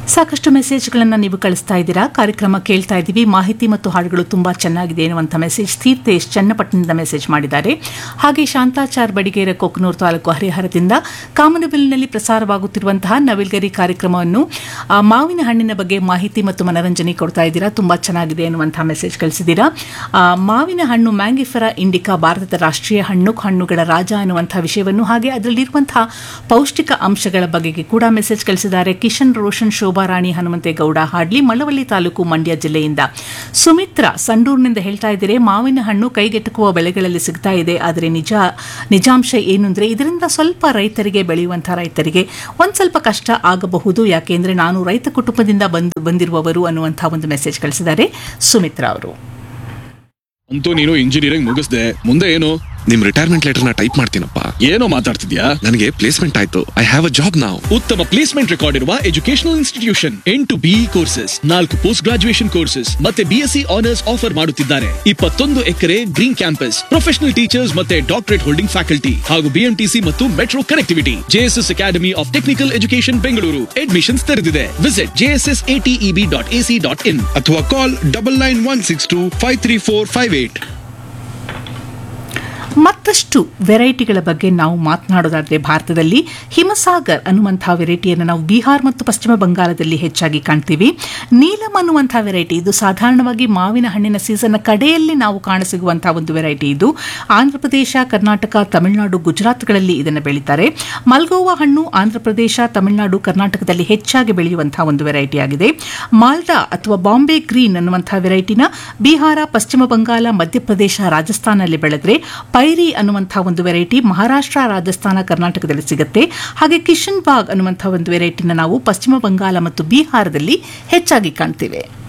ಸಾಕಷ್ಟು ಮೆಸೇಜ್ಗಳನ್ನು ನೀವು ಕಳಿಸ್ತಾ ಇದ್ದೀರಾ ಕಾರ್ಯಕ್ರಮ ಕೇಳ್ತಾ ಇದ್ದೀವಿ ಮಾಹಿತಿ ಮತ್ತು ಹಾಡುಗಳು ತುಂಬಾ ಚೆನ್ನಾಗಿದೆ ಎನ್ನುವಂಥ ಮೆಸೇಜ್ ತೀರ್ಥೇಶ್ ಚನ್ನಪಟ್ಟಣದಿಂದ ಮೆಸೇಜ್ ಮಾಡಿದ್ದಾರೆ ಹಾಗೆ ಶಾಂತಾಚಾರ್ ಬಡಿಗೇರ ಕೊಕ್ಕನೂರು ತಾಲೂಕು ಹರಿಹರದಿಂದ ಕಾಮನಬಿಲ್ನಲ್ಲಿ ಪ್ರಸಾರವಾಗುತ್ತಿರುವಂತಹ ನವಿಲ್ಗರಿ ಕಾರ್ಯಕ್ರಮವನ್ನು ಆ, ಮಾವಿನ ಹಣ್ಣಿನ ಬಗ್ಗೆ ಮಾಹಿತಿ ಮತ್ತು ಮನರಂಜನೆ ಕೊಡ್ತಾ ಇದ್ದೀರಾ ತುಂಬಾ ಚೆನ್ನಾಗಿದೆ ಎನ್ನುವಂತಹ ಮೆಸೇಜ್ ಕಳಿಸಿದ್ದೀರಾ ಆ, ಮಾವಿನ ಹಣ್ಣು ಮ್ಯಾಂಗಿಫೆರಾ ಇಂಡಿಕಾ ಭಾರತದ ರಾಷ್ಟ್ರೀಯ ಹಣ್ಣು ಹಣ್ಣುಗಳ ರಾಜ ಎನ್ನುವಂತಹ ವಿಷಯವನ್ನು ಹಾಗೆ ಅದರಲ್ಲಿರುವಂತಹ ಪೌಷ್ಟಿಕ ಅಂಶಗಳ ಬಗೆಗೆ ಕೂಡ ಮೆಸೇಜ್ ಕಳಿಸಿದ್ದಾರೆ ಕಿಶನ್ ರೋಷನ್ ಶೋಭಾರಾಣಿ ಹನುಮಂತೇಗೌಡ ಹಾಡ್ಲಿ ಮಳವಳ್ಳಿ ತಾಲೂಕು ಮಂಡ್ಯ ಜಿಲ್ಲೆಯಿಂದ ಸುಮಿತ್ರ ಸಂಡೂರಿನಿಂದ ಹೇಳ್ತಾ ಇದ್ದಾರೆ ಮಾವಿನ ಹಣ್ಣು ಕೈಗೆಟುಕುವ ಬೆಳೆಗಳಲ್ಲಿ ಸಿಗ್ತಾ ಇದೆ ಆದರೆ ನಿಜ ನಿಜಾಂಶ ಏನು ಅಂದ್ರೆ ಇದರಿಂದ ಸ್ವಲ್ಪ ರೈತರಿಗೆ ಬೆಳೆಯುವಂತಹ ರೈತರಿಗೆ ಒಂದ್ ಸ್ವಲ್ಪ ಕಷ್ಟ ಆಗಬಹುದು ಯಾಕೆಂದ್ರೆ ನಾನು ರೈತ ಕುಟುಂಬದಿಂದ ಬಂದು ಬಂದಿರುವವರು ಅನ್ನುವಂತಹ ಒಂದು ಮೆಸೇಜ್ ಕಳಿಸಿದ್ದಾರೆ ಸುಮಿತ್ರಾ ಅವರು ಅಂತೂ ನೀನು ಇಂಜಿನಿಯರಿಂಗ್ ಮುಗಿಸ್ದೆ ಮುಂದೆ ಏನು ನಿಮ್ ರಿಟೈರ್ಮೆಂಟ್ ಲೆಟರ್ ನ ಟೈಪ್ ಮಾಡ್ತೀನಪ್ಪ ಏನೋ ಮಾತಾಡ್ತಿದ್ಯಾ ನನಗೆ ಪ್ಲೇಸ್ಮೆಂಟ್ ಆಯ್ತು ಐ ಹ್ಯಾವ್ ಅ ಜಾಬ್ ನಾವು ಉತ್ತಮ ಪ್ಲೇಸ್ಮೆಂಟ್ ರೆಕಾರ್ಡ್ ಇರುವ ಎಜುಕೇಶನಲ್ ಇನ್ಸ್ಟಿಟ್ಯೂಷನ್ ಎಂಟು ಬಿಇ ಕೋರ್ಸಸ್ ನಾಲ್ಕು ಪೋಸ್ಟ್ ಗ್ರಾಜುಯೇಷನ್ ಕೋರ್ಸಸ್ ಮತ್ತೆ ಬಿಎಸ್ಸಿ ಆನರ್ಸ್ ಆಫರ್ ಮಾಡುತ್ತಿದ್ದಾರೆ ಇಪ್ಪತ್ತೊಂದು acre green campus professional teachers ಮತ್ತೆ ಡಾಕ್ಟರೇಟ್ ಹೋಲ್ಡಿಂಗ್ ಫ್ಯಾಕಲ್ಟಿ ಹಾಗೂ ಬಿಎಂಟಿಸಿ ಮತ್ತು metro connectivity JSS academy of technical education Bengaluru admissions ತೆರೆದಿದೆ visit JSS ATEB dot AC dot in ಅಥವಾ call double nine one six two five three four five eight ಮತ್ತಷ್ಟು ವೆರೈಟಿಗಳ ಬಗ್ಗೆ ನಾವು ಮಾತನಾಡೋದಾದ್ರೆ ಭಾರತದಲ್ಲಿ ಹಿಮಸಾಗರ್ ಅನ್ನುವಂತಹ ವೆರೈಟಿಯನ್ನು ನಾವು ಬಿಹಾರ್ ಮತ್ತು ಪಶ್ಚಿಮ ಬಂಗಾಳದಲ್ಲಿ ಹೆಚ್ಚಾಗಿ ಕಾಣ್ತೀವಿ ನೀಲಂ ಅನ್ನುವಂತಹ ವೆರೈಟಿ ಇದು ಸಾಧಾರಣವಾಗಿ ಮಾವಿನ ಹಣ್ಣಿನ ಸೀಸನ್ನ ಕಡೆಯಲ್ಲಿ ನಾವು ಕಾಣಸಿಗುವಂತಹ ಒಂದು ವೆರೈಟಿ ಇದು ಆಂಧ್ರಪ್ರದೇಶ ಕರ್ನಾಟಕ ತಮಿಳುನಾಡು ಗುಜರಾತ್ಗಳಲ್ಲಿ ಇದನ್ನು ಬೆಳೀತಾರೆ ಮಲ್ಗೋವಾ ಹಣ್ಣು ಆಂಧ್ರಪ್ರದೇಶ ತಮಿಳುನಾಡು ಕರ್ನಾಟಕದಲ್ಲಿ ಹೆಚ್ಚಾಗಿ ಬೆಳೆಯುವಂತಹ ಒಂದು ವೆರೈಟಿ ಆಗಿದೆ ಮಾಲ್ಡಾ ಅಥವಾ ಬಾಂಬೆ ಗ್ರೀನ್ ಅನ್ನುವಂತಹ ವೆರೈಟಿನ ಬಿಹಾರ ಪಶ್ಚಿಮ ಬಂಗಾಳ ಮಧ್ಯಪ್ರದೇಶ ರಾಜಸ್ಥಾನಲ್ಲಿ ಬೆಳೆದ್ರೆ ಪೈರಿ ಅನ್ನುವಂತಹ ಒಂದು ವೆರೈಟಿ ಮಹಾರಾಷ್ಟ್ರ ರಾಜಸ್ಥಾನ ಕರ್ನಾಟಕದಲ್ಲಿ ಸಿಗುತ್ತೆ ಹಾಗೆ ಕಿಶನ್ ಬಾಗ್ ಅನ್ನುವಂತಹ ಒಂದು ವೆರೈಟಿನ ನಾವು ಪಶ್ಚಿಮ ಬಂಗಾಳ ಮತ್ತು ಬಿಹಾರದಲ್ಲಿ ಹೆಚ್ಚಾಗಿ ಕಾಣ್ತೇವೆ